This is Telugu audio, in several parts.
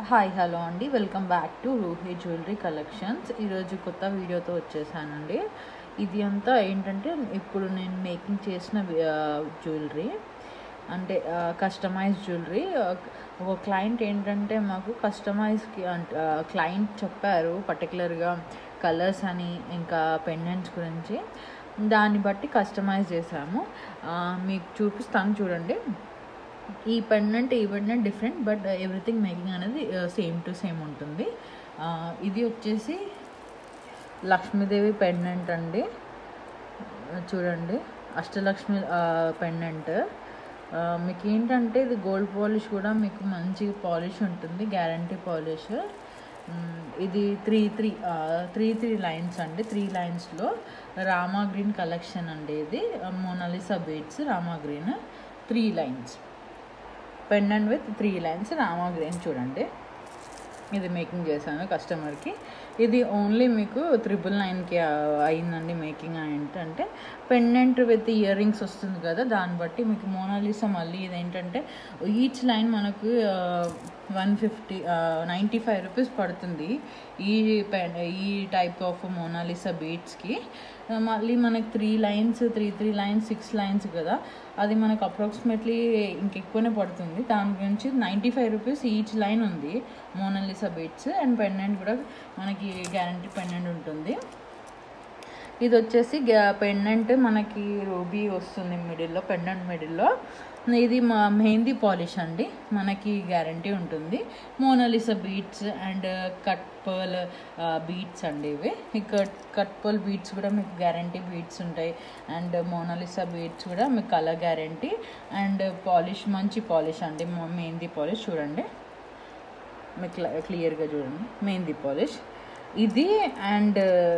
హాయ్ హలో అండి welcome back to Ruhi jewellery collections ఈరోజు కొత్త వీడియోతో వచ్చేసానండి ఇది అంతా ఏంటంటే ఇప్పుడు నేను మేకింగ్ చేసిన జ్యువెలరీ అంటే కస్టమైజ్ జ్యువెలరీ ఒక క్లయింట్ ఏంటంటే మాకు కస్టమైజ్కి అంటే క్లయింట్ చెప్పారు పర్టికులర్గా కలర్స్ అని ఇంకా పెండెంట్స్ గురించి దాన్ని బట్టి కస్టమైజ్ చేసాము ఆ, మీకు చూపిస్తాను చూడండి ఈ పెండెంట్ ఈ pendant different but everything making అనేది సేమ్ టు సేమ్ ఉంటుంది ఆ, ఇది వచ్చేసి లక్ష్మీదేవి పెండెంట్ అండి చూడండి అష్టలక్ష్మి పెండెంట్ మీకు ఏంటంటే ఇది గోల్డ్ పాలిష్ కూడా మీకు మంచి పాలిష్ ఉంటుంది గ్యారంటీ పాలిష్ ఇది three three three three lines అండి త్రీ లైన్స్లో రామా గ్రీన్ కలెక్షన్ అండి ఇది Mona Lisa beads Rama green three lines pendant with three lines Rama green చూడండి ఇది మేకింగ్ చేశాను కస్టమర్కి ఇది ఓన్లీ మీకు త్రిబుల్ నైన్కి అయిందండి మేకింగ్ ఏంటంటే పెండెంట్ విత్ ఇయర్ రింగ్స్ వస్తుంది కదా దాన్ని బట్టి మీకు మోనాలిసా మళ్ళీ ఇదేంటంటే ఈచ్ లైన్ మనకు one fifty ninety five rupees పడుతుంది ఈ పెన్ ఈ టైప్ ఆఫ్ మోనాలిసా బీట్స్కి మళ్ళీ మనకి three lines three three lines six lines కదా అది మనకు అప్రాక్సిమేట్లీ ఇంకెక్కువనే పడుతుంది దాని గురించి ninety five rupees each line ఉంది మోనాలిసా బీట్స్ అండ్ పెండెంట్ కూడా మనకి గ్యారంటీ పెండెంట్ ఉంటుంది ఇది వచ్చేసి పెండెంట్ మనకి రూబీ వస్తుంది మిడిల్లో పెండెంట్ మిడిల్లో ఇది మా మెహందీ పాలిష్ అండి మనకి గ్యారంటీ ఉంటుంది Mona Lisa beads and cut pearl beads అండి ఇవి ఈ కట్ కట్ పర్ల్ బీట్స్ కూడా మీకు గ్యారంటీ బీట్స్ ఉంటాయి అండ్ మోనాలిసా బీట్స్ కూడా మీకు కలర్ గ్యారంటీ అండ్ పాలిష్ మంచి పాలిష్ అండి మెహందీ పాలిష్ చూడండి మీకు క్లియర్గా చూడండి మెహందీ పాలిష్ ఇది అండ్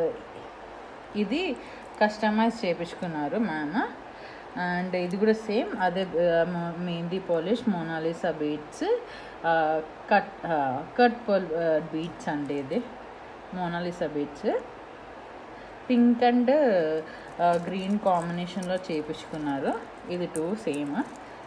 ఇది కస్టమైజ్ చేపించుకున్నారు మ్యామ్ అండ్ ఇది కూడా సేమ్ అదే mehndi polish Mona Lisa beads cut cut pearl beads అండి ఇది Mona Lisa beads pink and green కాంబినేషన్లో చేపించుకున్నారు ఇది two same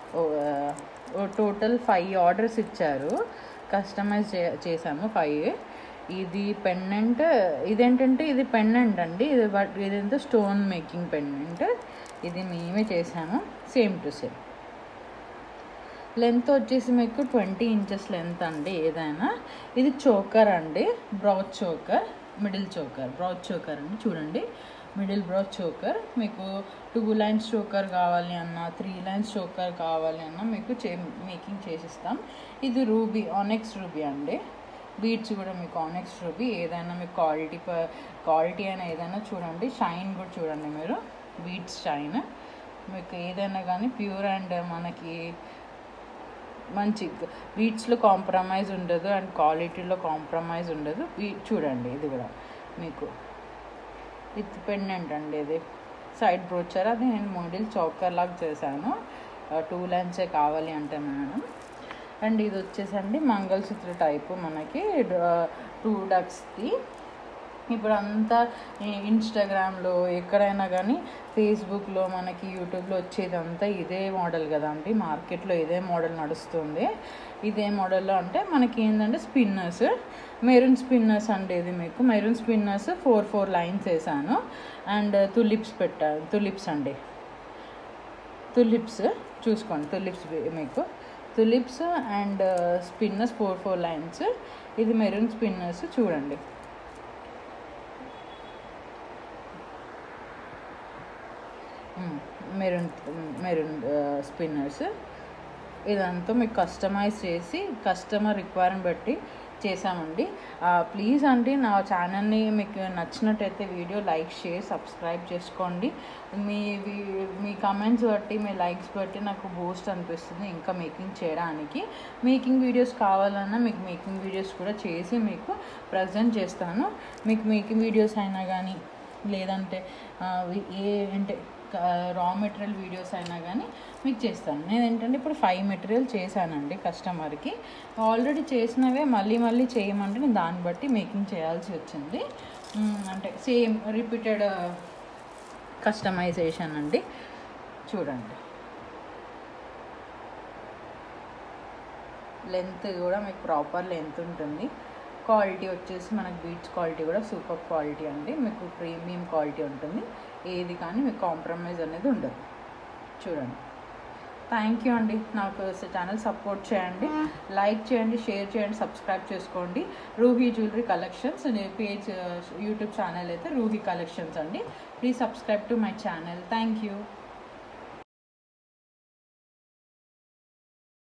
total five orders ఇచ్చారు కస్టమైజ్ చే చేసాము ఫైవ్ ఇది పెండెంట్ ఇదేంటంటే ఇది పెండెంట్ అండి ఇది బట్ ఇదంతా స్టోన్ మేకింగ్ పెండెంట్ ఇది మేమే చేసాము సేమ్ టు సేమ్ లెంత్ వచ్చేసి మీకు ట్వంటీ ఇంచెస్ లెంత్ అండి ఏదైనా ఇది చోకర్ అండి brooch choker middle choker brooch choker అండి చూడండి మిడిల్ బ్రౌచ్ చోకర్ మీకు టూ లైన్స్ చోకర్ కావాలి అన్న త్రీ లైన్స్ చోకర్ కావాలి అన్న మీకు చే మేకింగ్ చేసిస్తాం ఇది రూబీ ఆనెక్స్ రూబీ అండి బీట్స్ కూడా మీకు ఆనెక్స్ రూబీ ఏదైనా మీకు క్వాలిటీ క్వాలిటీ అయినా ఏదైనా చూడండి షైన్ కూడా చూడండి మీరు బీట్స్ షైన్ మీకు ఏదైనా కానీ ప్యూర్ అండ్ మనకి మంచి బీట్స్లో కాంప్రమైజ్ ఉండదు అండ్ క్వాలిటీలో కాంప్రమైజ్ ఉండదు బీ- చూడండి ఇది కూడా మీకు విత్ పెండెంట్ అండి ఇది సైడ్ బ్రోచర్ అది నేను మోడల్ చౌకర్ లాగా చేశాను టూ లైన్సే కావాలి అంటే మేడం అండ్ ఇది వచ్చేసండి మంగళసూత్ర టైపు మనకి టూ డక్స్ది ఇప్పుడు అంతా ఇన్స్టాగ్రామ్లో ఎక్కడైనా కానీ ఫేస్బుక్లో మనకి యూట్యూబ్లో వచ్చేదంతా ఇదే మోడల్ కదా అండి మార్కెట్లో ఇదే మోడల్ నడుస్తుంది ఇదే మోడల్లో అంటే మనకి ఏంటంటే స్పిన్నర్స్ మెరూన్ స్పిన్నర్స్ అండి ఇది మీకు maroon spinners four four lines వేసాను అండ్ తులిప్స్ పెట్టాను తులిప్స్ అండి తులిప్స్ చూసుకోండి తులిప్స్ మీకు tulips and spinners four four lines ఇది మెరూన్ స్పిన్నర్స్ చూడండి మెరూన్ మెరూన్ స్పిన్నర్స్ ఇదంతా మీకు కస్టమైజ్ చేసి కస్టమర్ రిక్వైర్మెంట్ బట్టి చేసామండి ప్లీజ్ అండి నా ఛానల్ని మీకు నచ్చినట్టయితే వీడియో లైక్ షేర్ సబ్స్క్రైబ్ చేసుకోండి మీ వి- మీ కమెంట్స్ బట్టి మీ లైక్స్ బట్టి నాకు బూస్ట్ అనిపిస్తుంది ఇంకా మేకింగ్ చేయడానికి మేకింగ్ వీడియోస్ కావాలన్నా మీకు మేకింగ్ వీడియోస్ కూడా చేసి మీకు ప్రజెంట్ చేస్తాను మీకు మేకింగ్ వీడియోస్ అయినా కానీ లేదంటే ఆ, ఏ అంటే రా మెటీరియల్ వీడియోస్ అయినా కానీ మీకు చేస్తాను నేను ఏంటంటే ఇప్పుడు ఫైవ్ మెటీరియల్ చేశానండి కస్టమర్కి ఆల్రెడీ చేసినవే మళ్ళీ మళ్ళీ చేయమంటే నేను దాన్ని బట్టి మేకింగ్ చేయాల్సి వచ్చింది మ్, అంటే సేమ్ రిపీటెడ్ కస్టమైజేషన్ అండి చూడండి లెంత్ కూడా మీకు ప్రాపర్ లెంత్ ఉంటుంది క్వాలిటీ వచ్చేసి మనకు బీట్స్ క్వాలిటీ కూడా సూపర్ క్వాలిటీ అండి మీకు ప్రీమియం క్వాలిటీ ఉంటుంది ఏది కానీ మీకు కాంప్రమైజ్ అనేది ఉండదు చూడండి థ్యాంక్ యూ అండి నాకు ఛానల్ సపోర్ట్ చేయండి లైక్ చేయండి షేర్ చేయండి సబ్స్క్రైబ్ చేసుకోండి Ruhi jewellery collections page YouTube channel అయితే రూహీ కలెక్షన్స్ అండి please subscribe to my channel thank you